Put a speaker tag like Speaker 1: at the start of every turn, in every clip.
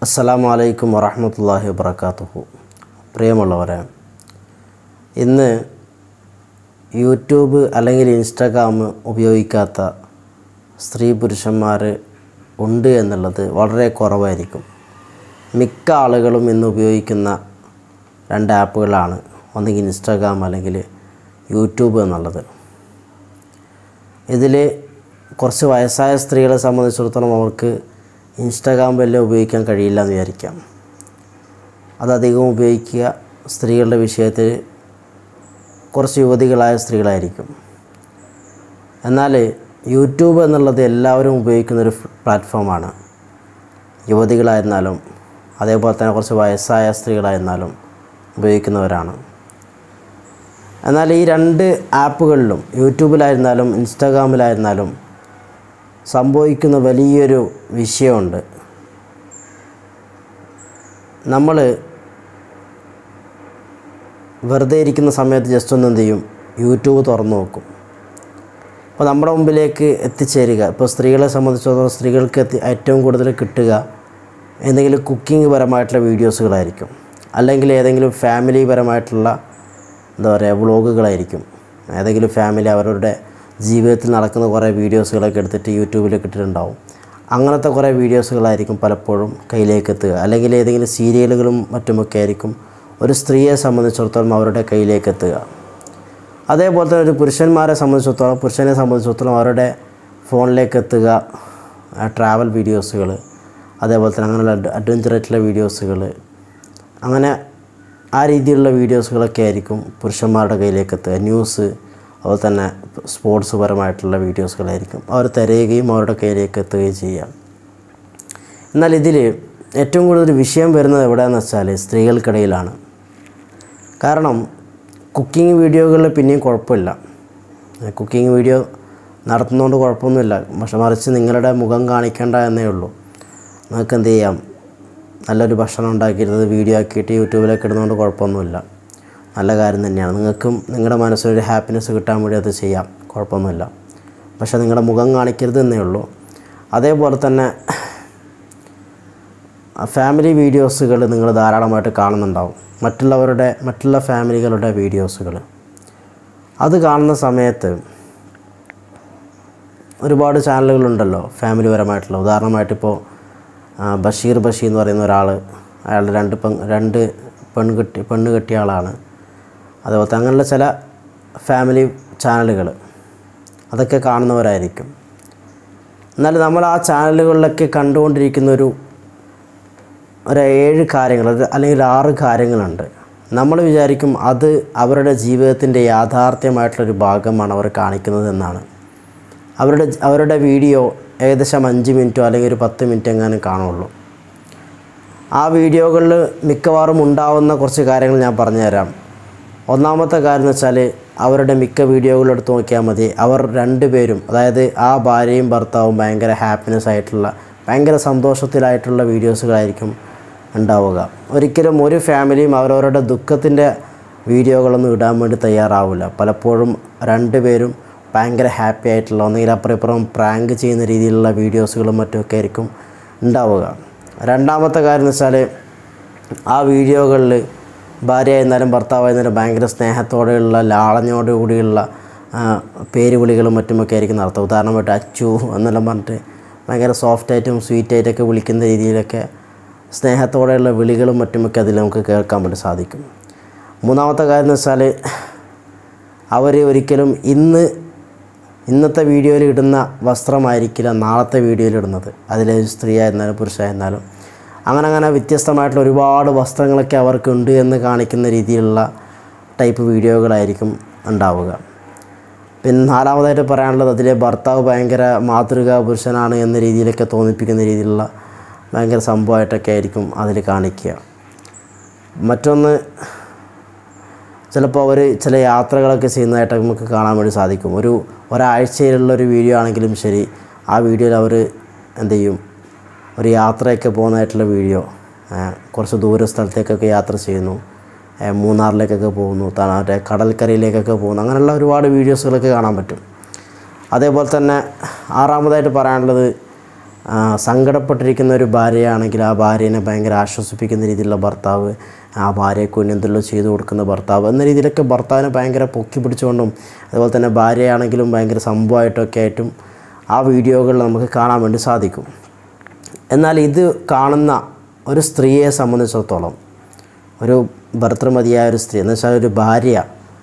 Speaker 1: അസ്സലാമു അലൈക്കും വറഹമത്തല്ലാഹി വബർക്കാത്തുഹു പ്രിയമുള്ളവരെ ഇന്ന് യൂട്യൂബ് അല്ലെങ്കിൽ ഇൻസ്റ്റാഗ്രാം ഉപയോഗിക്കാത്ത സ്ത്രീ പുരുഷന്മാർ ഉണ്ട് എന്നുള്ളത് വളരെ കുറവായിരിക്കും മിക്ക ആളുകളും ഇന്ന് ഉപയോഗിക്കുന്ന രണ്ട് ആപ്പുകളാണ് ഒന്നുകിൽ ഇൻസ്റ്റാഗ്രാം അല്ലെങ്കിൽ യൂട്യൂബ് എന്നുള്ളത് ഇതിൽ കുറച്ച് വയസ്സായ സ്ത്രീകളെ സംബന്ധിച്ചിടത്തോളം അവർക്ക് ഇൻസ്റ്റാഗ്രാം വല്ല ഉപയോഗിക്കാൻ കഴിയില്ല എന്ന് വിചാരിക്കാം അതധികം ഉപയോഗിക്കുക സ്ത്രീകളുടെ വിഷയത്തിൽ കുറച്ച് യുവതികളായ സ്ത്രീകളായിരിക്കും എന്നാൽ യൂട്യൂബ് എന്നുള്ളത് എല്ലാവരും ഉപയോഗിക്കുന്ന ഒരു പ്ലാറ്റ്ഫോമാണ് യുവതികളായിരുന്നാലും അതേപോലെ തന്നെ കുറച്ച് വയസ്സായ സ്ത്രീകളായിരുന്നാലും ഉപയോഗിക്കുന്നവരാണ് എന്നാൽ ഈ രണ്ട് ആപ്പുകളിലും യൂട്യൂബിലായിരുന്നാലും ഇൻസ്റ്റാഗ്രാമിലായിരുന്നാലും സംഭവിക്കുന്ന വലിയൊരു വിഷയമുണ്ട് നമ്മൾ വെറുതെ ഇരിക്കുന്ന സമയത്ത് ജസ്റ്റ് ഒന്ന് എന്ത് ചെയ്യും യൂട്യൂബ് തുറന്നു നോക്കും അപ്പോൾ നമ്മുടെ മുമ്പിലേക്ക് എത്തിച്ചേരുക ഇപ്പോൾ സ്ത്രീകളെ സംബന്ധിച്ചിടത്തോളം സ്ത്രീകൾക്ക് എത്തി ഏറ്റവും കൂടുതൽ കിട്ടുക എന്തെങ്കിലും കുക്കിംഗ് പരമായിട്ടുള്ള വീഡിയോസുകളായിരിക്കും അല്ലെങ്കിൽ ഏതെങ്കിലും ഫാമിലി പരമായിട്ടുള്ള എന്താ പറയുക വ്ളോഗുകളായിരിക്കും ഏതെങ്കിലും ഫാമിലി അവരുടെ ജീവിതത്തിൽ നടക്കുന്ന കുറേ വീഡിയോസുകളൊക്കെ എടുത്തിട്ട് യൂട്യൂബിൽ ഇട്ടിട്ടുണ്ടാവും അങ്ങനത്തെ കുറേ വീഡിയോസുകളായിരിക്കും പലപ്പോഴും കയ്യിലേക്ക് എത്തുക അല്ലെങ്കിൽ ഏതെങ്കിലും സീരിയലുകളും മറ്റുമൊക്കെ ആയിരിക്കും ഒരു സ്ത്രീയെ സംബന്ധിച്ചിടത്തോളം അവരുടെ കയ്യിലേക്ക് എത്തുക അതേപോലെ തന്നെ ഒരു പുരുഷന്മാരെ സംബന്ധിച്ചിടത്തോളം പുരുഷനെ സംബന്ധിച്ചിടത്തോളം അവരുടെ ഫോണിലേക്ക് എത്തുക ട്രാവൽ വീഡിയോസുകൾ അതേപോലെ തന്നെ അങ്ങനെയുള്ള അഡ്വഞ്ചർ ആയിട്ടുള്ള വീഡിയോസുകൾ അങ്ങനെ ആ രീതിയിലുള്ള വീഡിയോസുകളൊക്കെ ആയിരിക്കും പുരുഷന്മാരുടെ കയ്യിലേക്ക് എത്തുക ന്യൂസ് അതുപോലെ തന്നെ സ്പോർട്സ് പരമായിട്ടുള്ള വീഡിയോസുകളായിരിക്കും അവർ തിരയുകയും അവരുടെ കയ്യിലേക്ക് എത്തുകയും ചെയ്യാം എന്നാൽ ഇതിൽ ഏറ്റവും കൂടുതൽ വിഷയം വരുന്നത് എവിടെയാണെന്ന് വെച്ചാൽ സ്ത്രീകൾക്കിടയിലാണ് കാരണം കുക്കിംഗ് വീഡിയോകളിൽ പിന്നെയും കുഴപ്പമില്ല കുക്കിംഗ് വീഡിയോ നടത്തുന്നതുകൊണ്ട് കുഴപ്പമൊന്നുമില്ല പക്ഷെ മറിച്ച് നിങ്ങളുടെ മുഖം കാണിക്കേണ്ട എന്നേ ഉള്ളൂ നിങ്ങൾക്ക് എന്ത് ചെയ്യാം നല്ലൊരു ഭക്ഷണം ഉണ്ടാക്കിയിരുന്നത് വീഡിയോ ആക്കിയിട്ട് യൂട്യൂബിലൊക്കെ ഇടുന്നതുകൊണ്ട് കുഴപ്പമൊന്നുമില്ല നല്ല കാര്യം തന്നെയാണ് നിങ്ങൾക്കും നിങ്ങളുടെ മനസ്സിലൊരു ഹാപ്പിനെസ് കിട്ടാൻ വേണ്ടി അത് ചെയ്യാം കുഴപ്പമൊന്നുമില്ല പക്ഷേ നിങ്ങളുടെ മുഖം കാണിക്കരുത് എന്നേ ഉള്ളൂ അതേപോലെ തന്നെ ഫാമിലി വീഡിയോസുകൾ നിങ്ങൾ ധാരാളമായിട്ട് കാണുന്നുണ്ടാവും മറ്റുള്ളവരുടെ മറ്റുള്ള ഫാമിലികളുടെ വീഡിയോസുകൾ അത് കാണുന്ന സമയത്ത് ഒരുപാട് ചാനലുകളുണ്ടല്ലോ ഫാമിലി പരമായിട്ടുള്ള ഉദാഹരണമായിട്ടിപ്പോൾ ബഷീർ ബഷീർ എന്ന് പറയുന്ന ഒരാൾ അയാളുടെ രണ്ട് പെൺ രണ്ട് പെൺകുട്ടി പെണ്ണ് കെട്ടിയ ആളാണ് അതുപോലെ അങ്ങനെയുള്ള ചില ഫാമിലി ചാനലുകൾ അതൊക്കെ കാണുന്നവരായിരിക്കും എന്നാൽ നമ്മൾ ആ ചാനലുകളിലൊക്കെ കണ്ടുകൊണ്ടിരിക്കുന്ന ഒരു ഒരു ഏഴ് കാര്യങ്ങൾ ഒരു അല്ലെങ്കിൽ ഒരു ആറ് കാര്യങ്ങളുണ്ട് നമ്മൾ വിചാരിക്കും അത് അവരുടെ ജീവിതത്തിൻ്റെ യാഥാർത്ഥ്യമായിട്ടുള്ളൊരു ഭാഗമാണ് അവർ കാണിക്കുന്നത് എന്നാണ് അവരുടെ അവരുടെ വീഡിയോ ഏകദേശം അഞ്ച് മിനിറ്റോ അല്ലെങ്കിൽ ഒരു പത്ത് മിനിറ്റ് എങ്ങാനും കാണുള്ളൂ ആ വീഡിയോകളിൽ മിക്കവാറും ഉണ്ടാവുന്ന കുറച്ച് കാര്യങ്ങൾ ഞാൻ പറഞ്ഞുതരാം ഒന്നാമത്തെ കാര്യം എന്ന് വെച്ചാൽ അവരുടെ മിക്ക വീഡിയോകൾ എടുത്ത് നോക്കിയാൽ മതി അവർ രണ്ടുപേരും അതായത് ആ ഭാര്യയും ഭർത്താവും ഭയങ്കര ഹാപ്പിനെസ് ആയിട്ടുള്ള ഭയങ്കര സന്തോഷത്തിലായിട്ടുള്ള വീഡിയോസുകളായിരിക്കും ഉണ്ടാവുക ഒരിക്കലും ഒരു ഫാമിലിയും അവരവരുടെ ദുഃഖത്തിൻ്റെ വീഡിയോകളൊന്നും ഇടാൻ വേണ്ടി തയ്യാറാവില്ല പലപ്പോഴും രണ്ടുപേരും ഭയങ്കര ഹാപ്പി ആയിട്ടുള്ള ഒന്നെങ്കിൽ അപ്പുറം ഇപ്പുറം പ്രാങ്ക് ചെയ്യുന്ന രീതിയിലുള്ള വീഡിയോസുകളും മറ്റുമൊക്കെ ആയിരിക്കും ഉണ്ടാവുക രണ്ടാമത്തെ കാര്യം എന്ന് വെച്ചാൽ ആ വീഡിയോകളിൽ ഭാര്യ ആയിരുന്നാലും ഭർത്താവായിരുന്നാലും ഭയങ്കര സ്നേഹത്തോടെയുള്ള ലാളഞ്ഞോടുകൂടിയുള്ള പേര് വിളികളും മറ്റുമൊക്കെ ആയിരിക്കും നടത്തുക ഉദാഹരണമായിട്ട് അച്ചു എന്നെല്ലാം പറഞ്ഞിട്ട് ഭയങ്കര സോഫ്റ്റായിട്ടും സ്വീറ്റായിട്ടൊക്കെ വിളിക്കുന്ന രീതിയിലൊക്കെ സ്നേഹത്തോടെയുള്ള വിളികളും മറ്റുമൊക്കെ അതിൽ നമുക്ക് കേൾക്കാൻ വേണ്ടി സാധിക്കും മൂന്നാമത്തെ കാര്യം എന്ന് വെച്ചാൽ അവർ ഒരിക്കലും ഇന്ന് ഇന്നത്തെ വീഡിയോയിൽ ഇടുന്ന വസ്ത്രമായിരിക്കില്ല നാളത്തെ വീഡിയോയിൽ ഇടുന്നത് അതിൽ സ്ത്രീ ആയിരുന്നാലും പുരുഷനായിരുന്നാലും അങ്ങനെ അങ്ങനെ വ്യത്യസ്തമായിട്ടുള്ള ഒരുപാട് വസ്ത്രങ്ങളൊക്കെ അവർക്കുണ്ട് എന്ന് കാണിക്കുന്ന രീതിയിലുള്ള ടൈപ്പ് വീഡിയോകളായിരിക്കും ഉണ്ടാവുക പിന്നെ നാലാമതായിട്ട് പറയാനുള്ളത് അതിലെ ഭർത്താവ് ഭയങ്കര മാതൃകാ പുരുഷനാണ് എന്ന രീതിയിലൊക്കെ തോന്നിപ്പിക്കുന്ന രീതിയിലുള്ള ഭയങ്കര സംഭവമായിട്ടൊക്കെ ആയിരിക്കും അതിൽ കാണിക്കുക മറ്റൊന്ന് ചിലപ്പോൾ അവർ ചില യാത്രകളൊക്കെ ചെയ്യുന്നതായിട്ട് നമുക്ക് കാണാൻ വേണ്ടി സാധിക്കും ഒരു ഒരാഴ്ചയിലുള്ള ഒരു വീഡിയോ ആണെങ്കിലും ശരി ആ വീഡിയോയിൽ അവർ എന്ത് ചെയ്യും ഒരു യാത്രയൊക്കെ പോകുന്നതായിട്ടുള്ള വീഡിയോ കുറച്ച് ദൂര സ്ഥലത്തേക്കൊക്കെ യാത്ര ചെയ്യുന്നു മൂന്നാറിലേക്കൊക്കെ പോകുന്നു മറ്റേ കടൽക്കരയിലേക്കൊക്കെ പോകുന്നു അങ്ങനെയുള്ള ഒരുപാട് വീഡിയോസുകളൊക്കെ കാണാൻ പറ്റും അതേപോലെ തന്നെ ആറാമതായിട്ട് പറയാനുള്ളത് ആ, സങ്കടപ്പെട്ടിരിക്കുന്ന ഒരു ഭാര്യയാണെങ്കിൽ ആ ഭാര്യനെ ഭയങ്കര ആശ്വസിപ്പിക്കുന്ന രീതിയിലുള്ള ഭർത്താവ് ആ ഭാര്യയ്ക്ക് വേണ്ടി എന്തെല്ലാം ചെയ്തു കൊടുക്കുന്ന ഭർത്താവ് എന്ന രീതിയിലൊക്കെ ഭർത്താവിനെ ഭയങ്കര പൊക്കി പിടിച്ചുകൊണ്ടും അതുപോലെ തന്നെ ഭാര്യയാണെങ്കിലും ഭയങ്കര സംഭവമായിട്ടൊക്കെ ആയിട്ടും ആ വീഡിയോകളിൽ നമുക്ക് കാണാൻ വേണ്ടി സാധിക്കും എന്നാൽ ഇത് കാണുന്ന ഒരു സ്ത്രീയെ സംബന്ധിച്ചിടത്തോളം ഒരു ഭർത്തൃമതിയായ ഒരു സ്ത്രീ എന്ന് വെച്ചാൽ ഒരു ഭാര്യ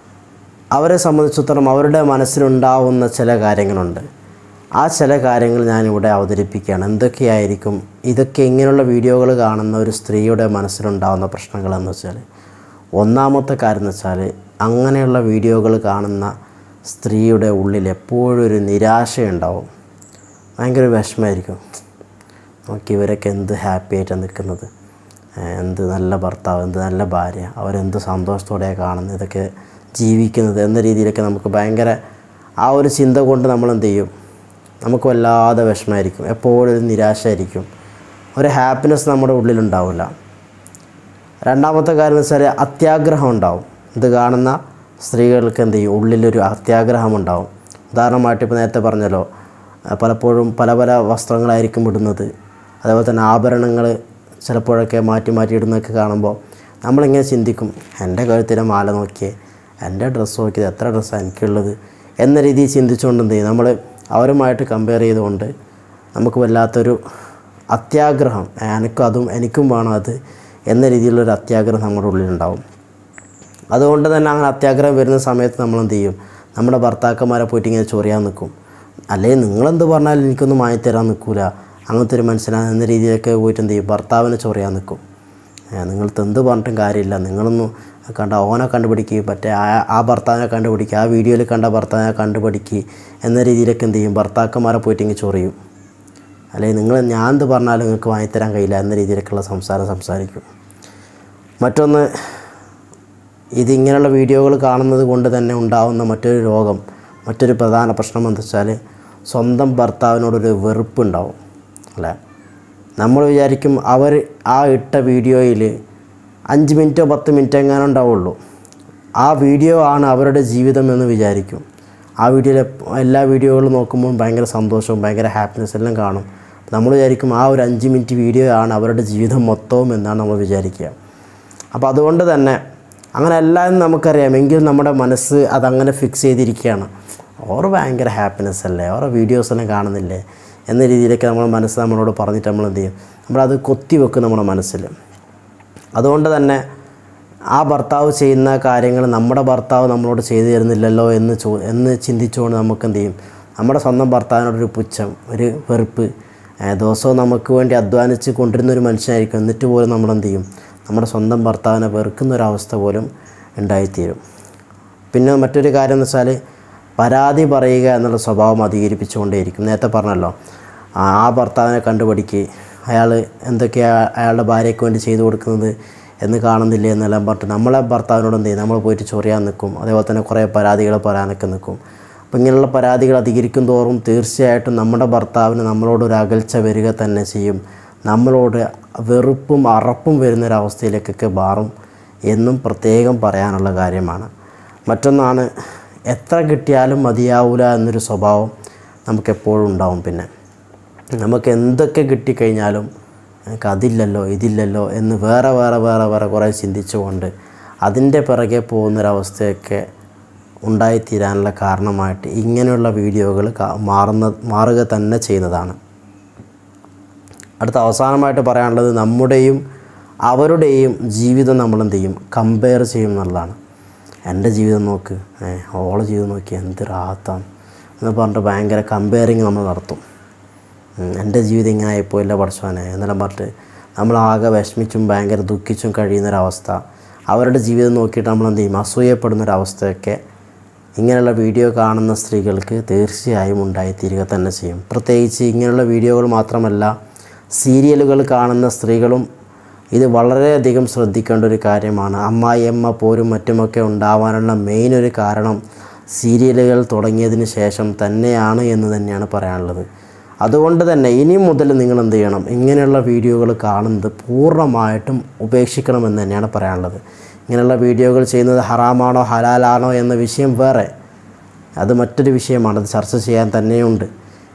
Speaker 1: അവരെ സംബന്ധിച്ചിടത്തോളം അവരുടെ മനസ്സിലുണ്ടാവുന്ന ചില കാര്യങ്ങളുണ്ട് ആ ചില കാര്യങ്ങൾ ഞാനിവിടെ അവതരിപ്പിക്കുകയാണ് എന്തൊക്കെയായിരിക്കും ഇതൊക്കെ ഇങ്ങനെയുള്ള വീഡിയോകൾ കാണുന്ന ഒരു സ്ത്രീയുടെ മനസ്സിലുണ്ടാവുന്ന പ്രശ്നങ്ങളെന്ന് വെച്ചാൽ ഒന്നാമത്തെ കാര്യം എന്ന് വെച്ചാൽ അങ്ങനെയുള്ള വീഡിയോകൾ കാണുന്ന സ്ത്രീയുടെ ഉള്ളിൽ എപ്പോഴും ഒരു നിരാശയുണ്ടാവും ഭയങ്കര വിഷമമായിരിക്കും നോക്കി ഇവരൊക്കെ എന്ത് ഹാപ്പി ആയിട്ടാണ് നിൽക്കുന്നത് ഏഹ് എന്ത് നല്ല ഭർത്താവ് എന്ത് നല്ല ഭാര്യ അവരെന്ത് സന്തോഷത്തോടെയാണ് കാണുന്നത് ഇതൊക്കെ ജീവിക്കുന്നത് എന്ന രീതിയിലൊക്കെ നമുക്ക് ഭയങ്കര ആ ഒരു ചിന്ത കൊണ്ട് നമ്മൾ എന്ത് ചെയ്യും നമുക്ക് വല്ലാതെ വിഷമമായിരിക്കും എപ്പോഴും ഒരു നിരാശയായിരിക്കും ഒരു ഹാപ്പിനെസ് നമ്മുടെ ഉള്ളിലുണ്ടാവില്ല രണ്ടാമത്തെ കാര്യം എന്ന് വെച്ചാൽ അത്യാഗ്രഹം ഉണ്ടാവും ഇത് കാണുന്ന സ്ത്രീകൾക്ക് എന്ത് ചെയ്യും ഉള്ളിലൊരു അത്യാഗ്രഹം ഉണ്ടാവും ഉദാഹരണമായിട്ട് ഇപ്പോൾ നേരത്തെ പറഞ്ഞല്ലോ ആ, പലപ്പോഴും പല പല വസ്ത്രങ്ങളായിരിക്കും ഇടുന്നത് അതേപോലെ തന്നെ ആഭരണങ്ങൾ ചിലപ്പോഴൊക്കെ മാറ്റി മാറ്റി ഇടുന്നതൊക്കെ കാണുമ്പോൾ നമ്മളിങ്ങനെ ചിന്തിക്കും എൻ്റെ കഴുത്തിലെ മാല നോക്കിയേ എൻ്റെ ഡ്രസ്സ് നോക്കിയത് എത്ര ഡ്രസ്സാണ് എനിക്കുള്ളത് എന്ന രീതിയിൽ ചിന്തിച്ചുകൊണ്ട് എന്ത് ചെയ്യും നമ്മൾ അവരുമായിട്ട് കമ്പയർ ചെയ്തുകൊണ്ട് നമുക്ക് വല്ലാത്തൊരു അത്യാഗ്രഹം "ഏ, എനിക്കും അതും എനിക്കും വേണം അത് എന്ന രീതിയിലുള്ളൊരു അത്യാഗ്രഹം നമ്മുടെ ഉള്ളിലുണ്ടാവും അതുകൊണ്ട് തന്നെ അങ്ങനെ അത്യാഗ്രഹം വരുന്ന സമയത്ത് നമ്മൾ എന്ത് ചെയ്യും നമ്മുടെ ഭർത്താക്കന്മാരെ പോയിട്ട് ഇങ്ങനെ ചൊറിയാൻ നിൽക്കും അല്ലെങ്കിൽ നിങ്ങളെന്ത് പറഞ്ഞാലും എനിക്കൊന്നും വാങ്ങിത്തരാൻ നിൽക്കൂല അങ്ങനത്തെ ഒരു മനുഷ്യനാണ് എന്ന രീതിയിലൊക്കെ പോയിട്ട് എന്ത് ചെയ്യും ഭർത്താവിനെ ചൊറിയാൻ നിൽക്കും നിങ്ങൾ എന്ത് പറഞ്ഞിട്ടും കാര്യമില്ല നിങ്ങളൊന്നും കണ്ട ഓനെ കണ്ടുപിടിക്കുക മറ്റേ ആ ആ ഭർത്താവിനെ കണ്ടുപിടിക്കുക ആ വീഡിയോയിൽ കണ്ട ഭർത്താവിനെ കണ്ടുപിടിക്കുക എന്ന രീതിയിലൊക്കെ എന്ത് ചെയ്യും ഭർത്താക്കന്മാരെ പോയിട്ട് ഇങ്ങനെ ചൊറിയും അല്ലെങ്കിൽ നിങ്ങൾ ഞാൻ എന്ത് പറഞ്ഞാലും നിങ്ങൾക്ക് വാങ്ങിത്തരാൻ കഴിയില്ല എന്ന രീതിയിലൊക്കെയുള്ള സംസാരം സംസാരിക്കും മറ്റൊന്ന് ഇതിങ്ങനെയുള്ള വീഡിയോകൾ കാണുന്നത് കൊണ്ട് തന്നെ ഉണ്ടാവുന്ന മറ്റൊരു രോഗം മറ്റൊരു പ്രധാന പ്രശ്നം എന്താ വെച്ചാൽ സ്വന്തം ഭർത്താവിനോടൊരു വെറുപ്പുണ്ടാവും അല്ലേ നമ്മൾ വിചാരിക്കും അവർ ആ ഇട്ട വീഡിയോയിൽ അഞ്ച് മിനിറ്റോ പത്ത് മിനിറ്റോ എങ്ങാനും ഉണ്ടാവുള്ളൂ ആ വീഡിയോ ആണ് അവരുടെ ജീവിതം എന്ന് വിചാരിക്കും ആ വീഡിയോയിലെ എല്ലാ വീഡിയോകളും നോക്കുമ്പോൾ ഭയങ്കര സന്തോഷവും ഭയങ്കര ഹാപ്പിനെസ് എല്ലാം കാണും നമ്മൾ വിചാരിക്കും ആ ഒരു അഞ്ച് മിനിറ്റ് വീഡിയോ ആണ് അവരുടെ ജീവിതം മൊത്തവും എന്നാണ് നമ്മൾ വിചാരിക്കുക അപ്പോൾ അതുകൊണ്ട് തന്നെ അങ്ങനെ എല്ലാം നമുക്കറിയാം എങ്കിലും നമ്മുടെ മനസ്സ് അതങ്ങനെ ഫിക്സ് ചെയ്തിരിക്കുകയാണ് ഓർ ഭയങ്കര ഹാപ്പിനെസ് അല്ലേ ഓരോ വീഡിയോസ് എല്ലാം കാണുന്നില്ലേ എന്ന രീതിയിലൊക്കെ നമ്മുടെ മനസ്സ് നമ്മളോട് പറഞ്ഞിട്ട് നമ്മൾ എന്ത് ചെയ്യും നമ്മളത് കൊത്തി വെക്കും നമ്മുടെ മനസ്സിൽ അതുകൊണ്ട് തന്നെ ആ ഭർത്താവ് ചെയ്യുന്ന കാര്യങ്ങൾ നമ്മുടെ ഭർത്താവ് നമ്മളോട് ചെയ്തു തരുന്നില്ലല്ലോ എന്ന് ചോ എന്ന് ചിന്തിച്ചുകൊണ്ട് നമുക്ക് എന്ത് ചെയ്യും നമ്മുടെ സ്വന്തം ഭർത്താവിനോടൊരു പുച്ഛം ഒരു വെറുപ്പ് ഏഹ് ദിവസവും നമുക്ക് വേണ്ടി അധ്വാനിച്ച് കൊണ്ടിരുന്ന ഒരു മനുഷ്യനായിരിക്കും എന്നിട്ട് പോലും നമ്മൾ എന്ത് ചെയ്യും നമ്മുടെ സ്വന്തം ഭർത്താവിനെ വെറുക്കുന്ന ഒരവസ്ഥ പോലും ഉണ്ടായിത്തീരും പിന്നെ മറ്റൊരു കാര്യം എന്ന് വെച്ചാൽ പരാതി പറയുക എന്നുള്ള സ്വഭാവം അധികരിപ്പിച്ചുകൊണ്ടേയിരിക്കും നേരത്തെ പറഞ്ഞല്ലോ ആ ആ ഭർത്താവിനെ കണ്ടുപിടിക്ക് അയാൾ എന്തൊക്കെയാണ് അയാളുടെ ഭാര്യയ്ക്ക് വേണ്ടി ചെയ്തു കൊടുക്കുന്നത് എന്ന് കാണുന്നില്ലേ എന്നെല്ലാം പറഞ്ഞിട്ട് നമ്മളെ ഭർത്താവിനോട് എന്ത് ചെയ്യും നമ്മൾ പോയിട്ട് ചൊറിയാൻ നിൽക്കും അതേപോലെ തന്നെ കുറേ പരാതികൾ പറയാനൊക്കെ നിൽക്കും അപ്പോൾ ഇങ്ങനെയുള്ള പരാതികൾ അധികരിക്കും തോറും തീർച്ചയായിട്ടും നമ്മുടെ ഭർത്താവിന് നമ്മളോടൊരു അകൽച്ച വരിക തന്നെ ചെയ്യും നമ്മളോട് വെറുപ്പും അറപ്പും വരുന്നൊരവസ്ഥയിലേക്കൊക്കെ മാറും എന്നും പ്രത്യേകം പറയാനുള്ള കാര്യമാണ് മറ്റൊന്നാണ് എത്ര കിട്ടിയാലും മതിയാവില്ല എന്നൊരു സ്വഭാവം നമുക്കെപ്പോഴും ഉണ്ടാവും പിന്നെ നമുക്ക് എന്തൊക്കെ കിട്ടിക്കഴിഞ്ഞാലും എനിക്ക് അതില്ലല്ലോ ഇതില്ലല്ലോ എന്ന് വേറെ വേറെ വേറെ വേറെ കുറേ ചിന്തിച്ചുകൊണ്ട് അതിൻ്റെ പിറകെ പോകുന്നൊരവസ്ഥയൊക്കെ ഉണ്ടായിത്തീരാനുള്ള കാരണമായിട്ട് ഇങ്ങനെയുള്ള വീഡിയോകൾ കാ- മാറുന്ന മാറുക തന്നെ ചെയ്യുന്നതാണ് അടുത്ത അവസാനമായിട്ട് പറയാനുള്ളത് നമ്മുടെയും അവരുടെയും ജീവിതം നമ്മൾ എന്ത് ചെയ്യും കമ്പയർ ചെയ്യും എന്നുള്ളതാണ് എൻ്റെ ജീവിതം നോക്ക് ഏ ഓളെ ജീവിതം നോക്കി എന്ത് റാത്താണ് എന്ന് പറഞ്ഞിട്ട് ഭയങ്കര കമ്പയറിങ് നമ്മൾ നടത്തും ഉം, എൻ്റെ ജീവിതം ഇങ്ങനെ ആയിപ്പോയില്ല പഠിച്ചവനെ എന്നെല്ലാം പറഞ്ഞിട്ട് നമ്മളാകെ വിഷമിച്ചും ഭയങ്കര ദുഃഖിച്ചും കഴിയുന്നൊരവസ്ഥ അവരുടെ ജീവിതം നോക്കിയിട്ട് നമ്മൾ എന്ത് ചെയ്യും അസൂയപ്പെടുന്നൊരവസ്ഥയൊക്കെ ഇങ്ങനെയുള്ള വീഡിയോ കാണുന്ന സ്ത്രീകൾക്ക് തീർച്ചയായും ഉണ്ടായിത്തീരുക തന്നെ ചെയ്യും പ്രത്യേകിച്ച് ഇങ്ങനെയുള്ള വീഡിയോകൾ മാത്രമല്ല സീരിയലുകൾ കാണുന്ന സ്ത്രീകളും ഇത് വളരെയധികം ശ്രദ്ധിക്കേണ്ട ഒരു കാര്യമാണ് അമ്മായിയമ്മ പോരും മറ്റുമൊക്കെ ഉണ്ടാവാനുള്ള മെയിൻ ഒരു കാരണം സീരിയലുകൾ തുടങ്ങിയതിന് ശേഷം തന്നെയാണ് എന്ന് തന്നെയാണ് പറയാനുള്ളത് അതുകൊണ്ട് തന്നെ ഇനി മുതൽ നിങ്ങൾ എന്ത് ചെയ്യണം ഇങ്ങനെയുള്ള വീഡിയോകൾ കാണുന്നത് പൂർണ്ണമായിട്ടും ഉപേക്ഷിക്കണമെന്ന് തന്നെയാണ് പറയാനുള്ളത് ഇങ്ങനെയുള്ള വീഡിയോകൾ ചെയ്യുന്നത് ഹറാമാണോ ഹലാലാണോ എന്ന വിഷയം വേറെ അത് മറ്റൊരു വിഷയമാണ് അത് ചർച്ച ചെയ്യാൻ തന്നെയുണ്ട്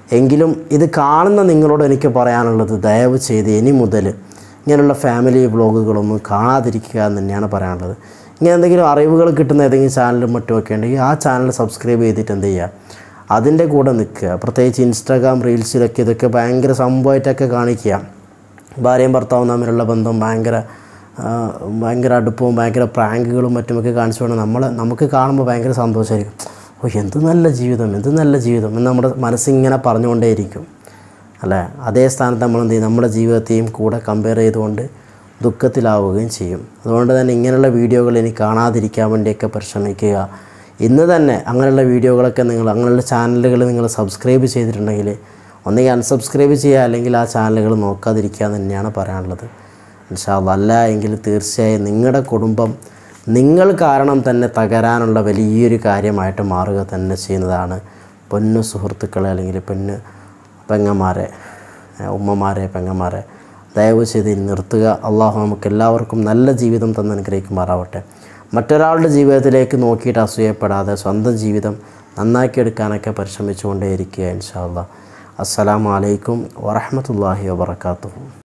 Speaker 1: എങ്കിലും ഇത് കാണുന്ന നിങ്ങളോട് എനിക്ക് പറയാനുള്ളത് ദയവ് ചെയ്ത് ഇനി മുതൽ ഇങ്ങനെയുള്ള ഫാമിലി വ്ളോഗുകളൊന്നും കാണാതിരിക്കുക എന്ന് തന്നെയാണ് പറയാനുള്ളത് ഇങ്ങനെ എന്തെങ്കിലും അറിവുകൾ കിട്ടുന്ന ഏതെങ്കിലും ചാനലും മറ്റുമൊക്കെ ഉണ്ടെങ്കിൽ ആ ചാനൽ സബ്സ്ക്രൈബ് ചെയ്തിട്ട് എന്ത് ചെയ്യുക അതിൻ്റെ കൂടെ നിൽക്കുക പ്രത്യേകിച്ച് ഇൻസ്റ്റാഗ്രാം റീൽസിലൊക്കെ ഇതൊക്കെ ഭയങ്കര സംഭവമായിട്ടൊക്കെ കാണിക്കുക ഭാര്യയും ഭർത്താവും തമ്മിലുള്ള ബന്ധം ഭയങ്കര ആ, ഭയങ്കര അടുപ്പവും ഭയങ്കര പ്രാങ്കുകളും മറ്റുമൊക്കെ കാണിച്ചുകൊണ്ട് നമ്മൾ നമുക്ക് കാണുമ്പോൾ ഭയങ്കര സന്തോഷമായിരിക്കും ഓ എന്ത് നല്ല ജീവിതം എന്ത് നല്ല ജീവിതം എന്ന് നമ്മുടെ മനസ്സിങ്ങനെ പറഞ്ഞുകൊണ്ടേയിരിക്കും അല്ലേ അതേ സ്ഥാനത്ത് നമ്മൾ എന്ത് ചെയ്യും നമ്മുടെ ജീവിതത്തെയും കൂടെ കമ്പയർ ചെയ്തുകൊണ്ട് ദുഃഖത്തിലാവുകയും ചെയ്യും അതുകൊണ്ട് തന്നെ ഇങ്ങനെയുള്ള വീഡിയോകൾ ഇനി കാണാതിരിക്കാൻ വേണ്ടിയൊക്കെ പരിശ്രമിക്കുക ഇന്ന് തന്നെ അങ്ങനെയുള്ള വീഡിയോകളൊക്കെ നിങ്ങൾ അങ്ങനെയുള്ള ചാനലുകൾ നിങ്ങൾ സബ്സ്ക്രൈബ് ചെയ്തിട്ടുണ്ടെങ്കിൽ ഒന്നുകിൽ അൺസബ്സ്ക്രൈബ് ചെയ്യുക അല്ലെങ്കിൽ ആ ചാനലുകൾ നോക്കാതിരിക്കുക എന്ന് തന്നെയാണ് പറയാനുള്ളത് ഇൻഷാല്ല അല്ല എങ്കിൽ തീർച്ചയായും നിങ്ങളുടെ കുടുംബം നിങ്ങൾ കാരണം തന്നെ തകരാനുള്ള വലിയൊരു കാര്യമായിട്ട് മാറുക തന്നെ ചെയ്യുന്നതാണ് പൊന്നു സുഹൃത്തുക്കളെ അല്ലെങ്കിൽ പൊന്നു പെങ്ങന്മാരെ ഏഹ് ഉമ്മമാരെ പെങ്ങന്മാരെ ദയവ് ചെയ്ത് ഇനി നിർത്തുക അള്ളാഹു നമുക്ക് എല്ലാവർക്കും നല്ല ജീവിതം തന്ന് അനുഗ്രഹിക്കുമാറാവട്ടെ മറ്റൊരാളുടെ ജീവിതത്തിലേക്ക് നോക്കിയിട്ട് അസൂയപ്പെടാതെ സ്വന്തം ജീവിതം നന്നാക്കിയെടുക്കാനൊക്കെ പരിശ്രമിച്ചുകൊണ്ടേയിരിക്കുക ഇൻഷാ അല്ലാ അസ്സലാമു അലൈക്കും വറഹമത്തല്ലാഹി വബർക്കാത്തു